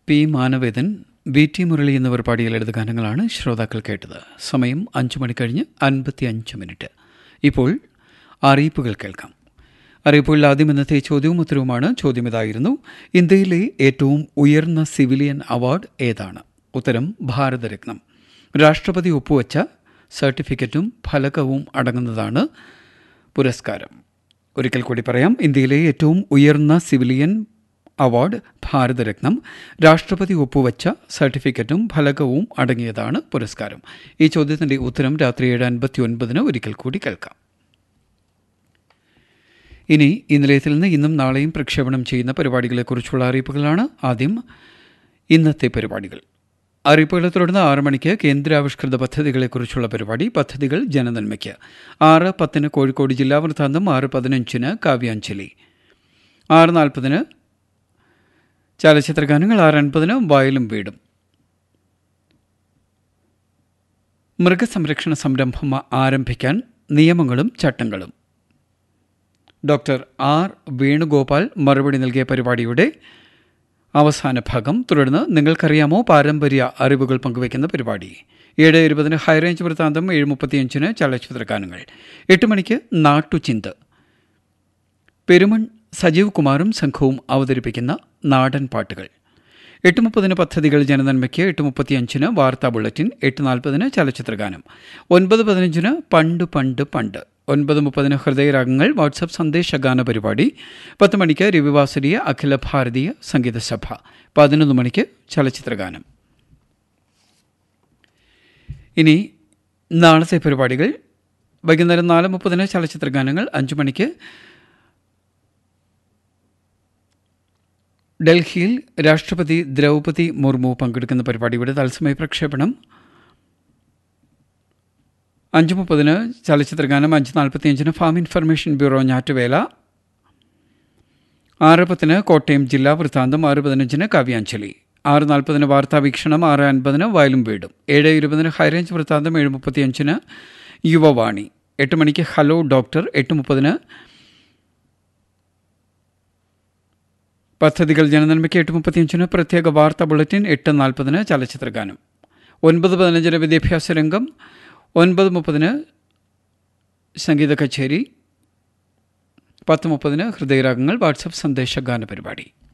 P Manavedan V T Murali എന്നിവർ പാടിയിലെടുത്ത ഗാനങ്ങളാണ് ശ്രോതാക്കൾ കേട്ടത് സമയം അഞ്ചു മണി കഴിഞ്ഞ് അൻപത്തി അഞ്ച് മിനിറ്റ് ഇപ്പോൾ അറിയിപ്പുകൾ കേൾക്കാം അറിയിപ്പുകളിൽ ആദ്യം ഇന്നത്തെ ചോദ്യവും ഉത്തരവുമാണ് ചോദ്യം ഇതായിരുന്നു ഇന്ത്യയിലെ ഏറ്റവും ഉയർന്ന സിവിലിയൻ അവാർഡ് ഏതാണ് ഉത്തരം ഭാരതരത്നം രാഷ്ട്രപതി ഒപ്പുവച്ച സർട്ടിഫിക്കറ്റും ഫലകവും അടങ്ങുന്നതാണ് പുരസ്കാരം ഒരിക്കൽ കൂടി പറയാം ഇന്ത്യയിലെ ഏറ്റവും ഉയർന്ന സിവിലിയൻ അവാർഡ് ഭാരതരത്നം രാഷ്ട്രപതി ഒപ്പുവച്ച സർട്ടിഫിക്കറ്റും ഫലകവും അടങ്ങിയതാണ് പുരസ്കാരം ഈ ചോദ്യത്തിന്റെ ഉത്തരം രാത്രി ഏഴ് അൻപത്തി ഒൻപതിന് ഒരിക്കൽ കൂടി കേൾക്കാം ഇനി ഈ നിലയത്തിൽ നിന്ന് ഇന്നും നാളെയും പ്രക്ഷേപണം ചെയ്യുന്ന പരിപാടികളെക്കുറിച്ചുള്ള അറിയിപ്പുകളാണ് ആദ്യം ഇന്നത്തെ പരിപാടികൾ അറിയിപ്പുകളെ തുടർന്ന് ആറ് മണിക്ക് കേന്ദ്രാവിഷ്കൃത പദ്ധതികളെക്കുറിച്ചുള്ള പരിപാടി പദ്ധതികൾ ജനനന്മയ്ക്ക് ആറ് പത്തിന് കോഴിക്കോട് ജില്ലാ വൃത്താന്തം ആറ് പതിനഞ്ചിന് കാവ്യാഞ്ജലി ആറ് നാൽപ്പതിന് ചലച്ചിത്ര ഗാനങ്ങൾ ആറ് അൻപതിന് വയലും വീടും മൃഗസംരക്ഷണ സംരംഭം ആരംഭിക്കാൻ നിയമങ്ങളും ചട്ടങ്ങളും ഡോക്ടർ ആർ വേണുഗോപാൽ മറുപടി നൽകിയ പരിപാടിയുടെ അവസാന ഭാഗം തുടർന്ന് നിങ്ങൾക്കറിയാമോ പാരമ്പര്യ അറിവുകൾ പങ്കുവയ്ക്കുന്ന പരിപാടി ഏഴ് ഇരുപതിന് ഹൈറേഞ്ച് വൃത്താന്തം ഏഴ് മുപ്പത്തിയഞ്ചിന് ചലച്ചിത്ര ഗാനങ്ങൾ എട്ട് മണിക്ക് നാട്ടുചിന്ത് പെരുമൺ സജീവ് കുമാറും സംഘവും അവതരിപ്പിക്കുന്ന നാടൻ പാട്ടുകൾ എട്ട് മുപ്പതിന് പദ്ധതികൾ ജനനന്മയ്ക്ക് എട്ട് മുപ്പത്തിയഞ്ചിന് വാർത്താ ബുള്ളറ്റിൻ എട്ട് നാൽപ്പതിന് ചലച്ചിത്രഗാനം ഒൻപത് പതിനഞ്ചിന് പണ്ട് പണ്ട് പണ്ട് ഒൻപത് മുപ്പതിന് ഹൃദയരാഗങ്ങൾ വാട്സപ്പ് സന്ദേശഗാന പരിപാടി പത്ത് മണിക്ക് രവിവാസരീയ അഖില ഭാരതീയ സംഗീത സഭ പതിനൊന്ന് മണിക്ക് ചലച്ചിത്രഗാനം ഇനി നാളത്തെ പരിപാടികൾ വൈകുന്നേരം നാല് മുപ്പതിന് ചലച്ചിത്രഗാനങ്ങൾ അഞ്ചു മണിക്ക് ഡൽഹിയിൽ രാഷ്ട്രപതി ദ്രൗപതി മുർമു പങ്കെടുക്കുന്ന പരിപാടിയുടെ തത്സമയ പ്രക്ഷേപണം അഞ്ച് മുപ്പതിന് ചലച്ചിത്രഗാനം അഞ്ച് നാൽപ്പത്തിയഞ്ചിന് ഫാം ഇൻഫർമേഷൻ ബ്യൂറോ ഞാറ്റുവേല ആറ് പത്തിന് കോട്ടയം ജില്ലാ വൃത്താന്തം ആറ് പതിനഞ്ചിന് കാവ്യാഞ്ജലി ആറ് നാൽപ്പതിന് വാർത്താവീക്ഷണം ആറ് അൻപതിന് വയലും വീടും ഏഴ് ഇരുപതിന് ഹൈറേഞ്ച് വൃത്താന്തം ഏഴ് മുപ്പത്തിയഞ്ചിന് യുവവാണി എട്ട് മണിക്ക് ഹലോ ഡോക്ടർ എട്ട് മുപ്പതിന് പദ്ധതികൾ ജനനന്മയ്ക്ക് എട്ട് മുപ്പത്തിയഞ്ചിന് പ്രത്യേക വാർത്താ ബുള്ളറ്റിൻ എട്ട് നാൽപ്പതിന് ചലച്ചിത്രഗാനം ഒൻപത് പതിനഞ്ചിന് വിദ്യാഭ്യാസ രംഗം ഒൻപത് മുപ്പതിന് സംഗീത കച്ചേരി പത്ത് മുപ്പതിന് ഹൃദയരാഗങ്ങൾ വാട്സപ്പ് സന്ദേശ ഗാന പരിപാടി